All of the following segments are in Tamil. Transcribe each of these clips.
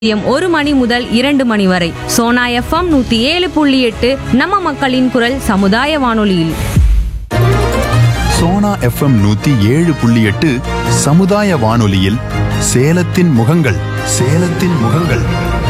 மதியம் ஒரு மணி முதல் இரண்டு மணி வரை சோனா எஃப்எம் நூத்தி ஏழு புள்ளி எட்டு நம்ம மக்களின் குரல் சமுதாய வானொலியில் சோனா எஃப்எம் நூத்தி ஏழு புள்ளி எட்டு சமுதாய வானொலியில் சேலத்தின் முகங்கள் சேலத்தின் முகங்கள்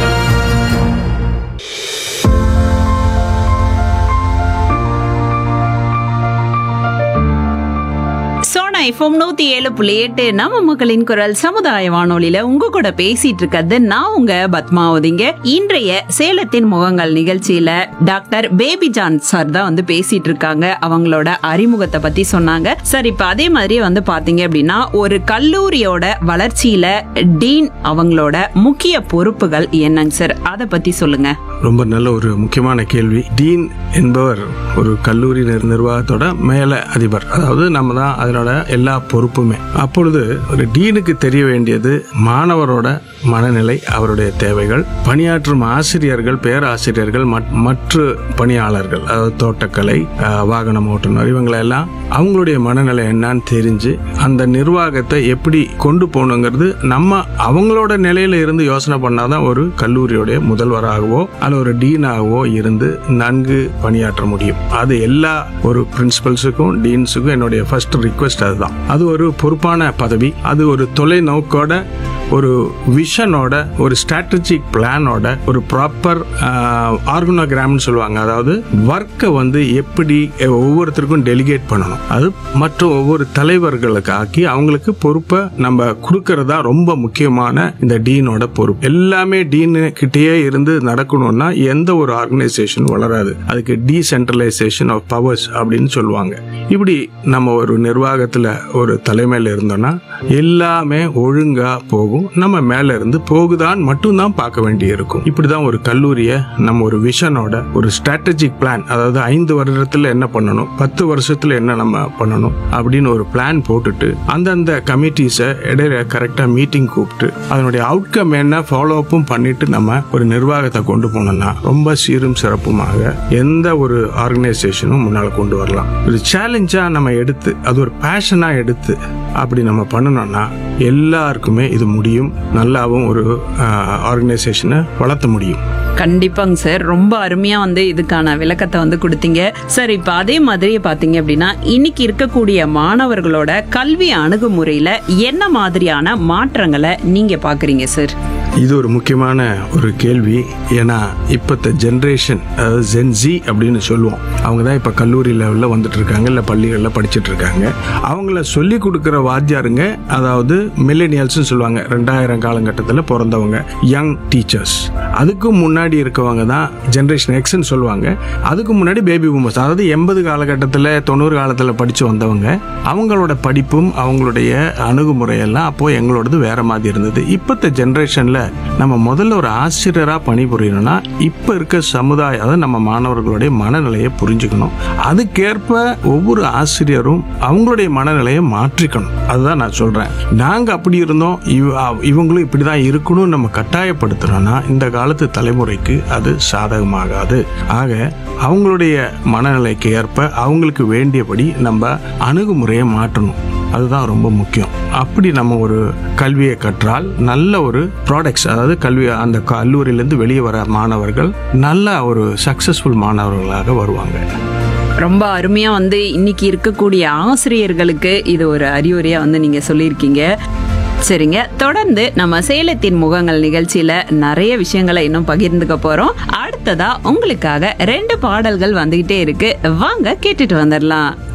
சோனா எஃப்எம் நூத்தி ஏழு புள்ளி எட்டு நம்ம மக்களின் குரல் சமுதாய வானொலியில உங்க கூட பேசிட்டு இருக்கிறது நான் உங்க பத்மாவதிங்க இன்றைய சேலத்தின் முகங்கள் நிகழ்ச்சியில டாக்டர் பேபி ஜான் சார் தான் வந்து பேசிட்டு இருக்காங்க அவங்களோட அறிமுகத்தை பத்தி சொன்னாங்க சார் இப்ப அதே மாதிரி வந்து பாத்தீங்க அப்படின்னா ஒரு கல்லூரியோட வளர்ச்சியில டீன் அவங்களோட முக்கிய பொறுப்புகள் என்னங்க சார் அதை பத்தி சொல்லுங்க ரொம்ப நல்ல ஒரு முக்கியமான கேள்வி டீன் என்பவர் ஒரு கல்லூரி நிர்- நிர்வாகத்தோட மேல அதிபர் அதாவது நம்ம தான் அதனோட எல்லா பொறுப்புமே அப்பொழுது ஒரு டீனுக்கு தெரிய வேண்டியது மாணவரோட மனநிலை அவருடைய தேவைகள் பணியாற்றும் ஆசிரியர்கள் பேராசிரியர்கள் மற்- மற்ற பணியாளர்கள் அதாவது தோட்டக்கலை அஹ், வாகனம் ஓட்டுநர் இவங்களெல்லாம் அவங்களுடைய மனநிலை என்னன்னு தெரிஞ்சு அந்த நிர்வாகத்தை எப்படி கொண்டு போகணுங்கிறது நம்ம அவங்களோட நிலையில இருந்து யோசனை பண்ணாதான் ஒரு கல்லூரியுடைய முதல்வராகவோ அல்ல ஒரு டீனாகவோ இருந்து நன்கு பணியாற்ற முடியும் அது எல்லா ஒரு பிரின்சிபல்ஸுக்கும் டீன்ஸுக்கும் என்னுடைய ஃபர்ஸ்ட் ரிக்வெஸ்ட் அதுதான் அது ஒரு பொறுப்பான பதவி அது ஒரு தொலைநோக்கோட ஒரு விஷனோட ஒரு ஸ்ட்ராட்டஜிக் பிளானோட ஒரு ப்ராப்பர் ஆர்கனோகிராம்னு சொல்லுவாங்க அதாவது ஒர்க்கை வந்து எப்படி ஒவ்வொருத்தருக்கும் டெலிகேட் பண்ணணும் அது மற்ற ஒவ்வொரு தலைவர்களுக்கு ஆக்கி அவங்களுக்கு பொறுப்பை நம்ம கொடுக்கறதா ரொம்ப முக்கியமான இந்த டீனோட பொறுப்பு எல்லாமே டீன் கிட்டேயே இருந்து நடக்கணும்னா எந்த ஒரு ஆர்கனைசேஷன் வளராது அதுக்கு டீசென்ட்ரலைசேஷன் ஆஃப் பவர்ஸ் அப்படின்னு சொல்லுவாங்க இப்படி நம்ம ஒரு நிர்வாகத்துல ஒரு தலைமையில இருந்தோம்னா எல்லாமே ஒழுங்கா போகும் நம்ம மேல இருந்து போகுதான் மட்டும்தான் பார்க்க வேண்டி இருக்கும் இப்படிதான் ஒரு கல்லூரியை நம்ம ஒரு விஷனோட ஒரு ஸ்ட்ராட்டஜிக் பிளான் அதாவது ஐந்து வருடத்துல என்ன பண்ணணும் பத்து வருஷத்துல என்ன நம்ம பண்ணணும் அப்படின்னு ஒரு பிளான் போட்டுட்டு அந்தந்த கமிட்டிஸை இடையில கரெக்டா மீட்டிங் கூப்பிட்டு அதனுடைய அவுட்கம் என்ன ஃபாலோ அப்பும் பண்ணிட்டு நம்ம ஒரு நிர்வாகத்தை கொண்டு போனோம்னா ரொம்ப சீரும் சிறப்புமாக எந்த ஒரு ஆர்கனைசேஷனும் முன்னால கொண்டு வரலாம் ஒரு சேலஞ்சா நம்ம எடுத்து அது ஒரு பேஷனா எடுத்து அப்படி நம்ம பண்ணணும்னா எல்லாருக்குமே இது முடியும் நல்லாவும் ஒரு ஆர்கனைசேஷனை வளர்த்த முடியும் கண்டிப்பாங்க சார் ரொம்ப அருமையா வந்து இதுக்கான விளக்கத்தை வந்து கொடுத்தீங்க சார் இப்ப அதே மாதிரி பாத்தீங்க அப்படின்னா இன்னைக்கு இருக்கக்கூடிய மாணவர்களோட கல்வி அணுகுமுறையில என்ன மாதிரியான மாற்றங்களை நீங்க பாக்குறீங்க சார் இது ஒரு முக்கியமான ஒரு கேள்வி ஏன்னா இப்பத்த ஜென்ரேஷன் அதாவது ஜென்ஜி அப்படின்னு சொல்லுவோம் அவங்க தான் இப்போ கல்லூரி லெவலில் வந்துட்டு இருக்காங்க இல்லை பள்ளிகளில் படிச்சுட்டு இருக்காங்க அவங்கள சொல்லி கொடுக்குற வாத்தியாருங்க அதாவது மில்லேனியல்ஸ்னு சொல்லுவாங்க ரெண்டாயிரம் காலகட்டத்தில் பிறந்தவங்க யங் டீச்சர்ஸ் அதுக்கு முன்னாடி இருக்கவங்க தான் ஜென்ரேஷன் எக்ஸ்ன்னு சொல்லுவாங்க அதுக்கு முன்னாடி பேபி பூமர்ஸ் அதாவது எண்பது காலகட்டத்தில் தொண்ணூறு காலத்தில் படித்து வந்தவங்க அவங்களோட படிப்பும் அவங்களுடைய அணுகுமுறையெல்லாம் அப்போ எங்களோடது வேற மாதிரி இருந்தது இப்பத்த ஜென்ரேஷன்ல நம்ம முதல்ல ஒரு ஆசிரியரா பணிபுரியணும்னா இப்ப இருக்க சமுதாயம் அதாவது நம்ம மாணவர்களுடைய மனநிலையை புரிஞ்சுக்கணும் அதுக்கேற்ப ஒவ்வொரு ஆசிரியரும் அவங்களுடைய மனநிலையை மாற்றிக்கணும் அதுதான் நான் சொல்றேன் நாங்க அப்படி இருந்தோம் இவ- அவ- இவங்களும் இப்படிதான் இருக்கணும்னு நம்ம கட்டாயப்படுத்துறோம்னா இந்த காலத்து தலைமுறைக்கு அது சாதகமாகாது ஆக அவங்களுடைய மனநிலைக்கு ஏற்ப அவங்களுக்கு வேண்டியபடி நம்ம அணுகுமுறையை மாற்றணும் அதுதான் ரொம்ப முக்கியம் அப்படி நம்ம ஒரு கல்வியை கற்றால் நல்ல ஒரு ப்ராடக்ட்ஸ் அதாவது கல்வி அந்த கல்லூரியிலேருந்து வெளியே வர மாணவர்கள் நல்ல ஒரு சக்சஸ்ஃபுல் மாணவர்களாக வருவாங்க ரொம்ப அருமையா வந்து இன்னைக்கு இருக்கக்கூடிய ஆசிரியர்களுக்கு இது ஒரு அறிவுரையா வந்து நீங்க சொல்லியிருக்கீங்க சரிங்க தொடர்ந்து நம்ம சேலத்தின் முகங்கள் நிகழ்ச்சியில நிறைய விஷயங்களை இன்னும் பகிர்ந்துக்க போறோம் அடுத்ததா உங்களுக்காக ரெண்டு பாடல்கள் வந்துகிட்டே இருக்கு வாங்க கேட்டுட்டு வந்துடலாம்